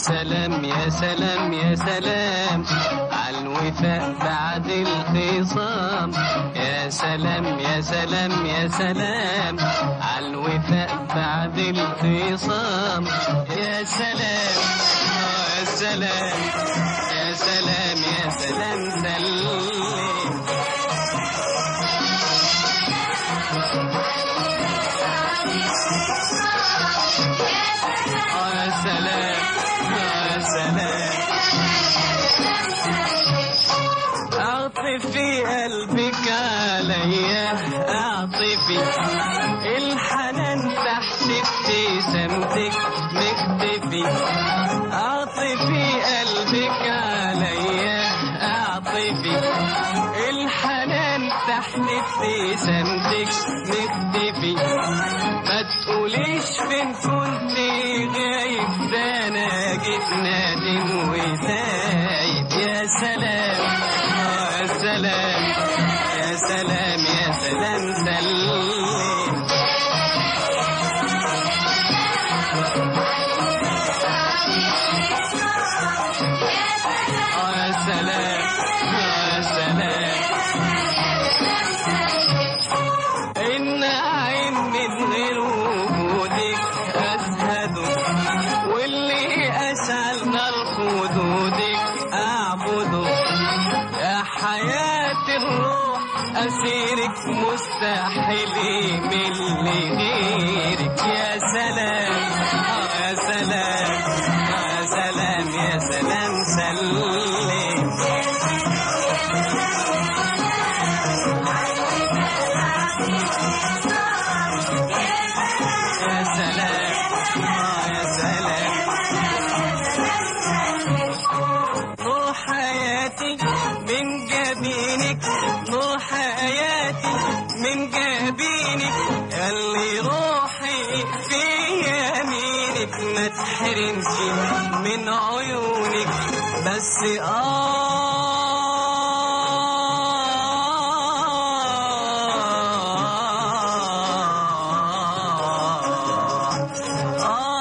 سلام يا سلام يا سلام على الوفاء بعد الخصام يا سلام يا سلام يا سلام على الوفاء بعد الخصام يا سلام آه يا سلام يا سلام يا سلام سلم آه يا سلام آه يا سلام اعطفي قلبك عليا اعطفي الحنان تحت ابتسامتك مختفي اعطفي قلبك عليا اعطفي الحنان تحت ابتسامتك مختفي ما تقوليش فين كنت غايب ده انا جيت نادم وتايب يا سلام آه يا سلام يا سلام يا سلام سلم آه يا سلام آه يا سلام إن عين من غير وجودك أزهد واللي أسأل نار خدودك أعبده يا حياة الروح أسيرك مستحيل من غيرك يا سلام آه يا سلام آه يا سلام يا سلام سلم يا سلام آه يا سلام نور حياتي من جبينك نور حياتي من جبينك اللي روحي في يمينك ما تحرمش من عيونك بس آه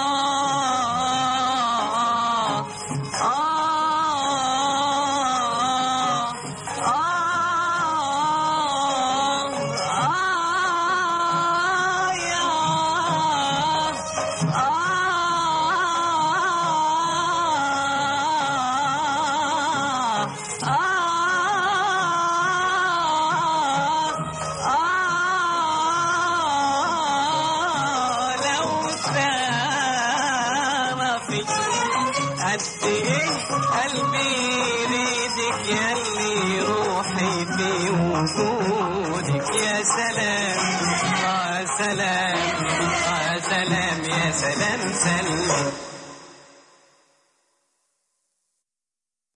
لو تعرفي قد ايه قلبي يريدك ياللي روحي في وجودك يا سلام آه يا سلام آه يا سلام يا سلام سلم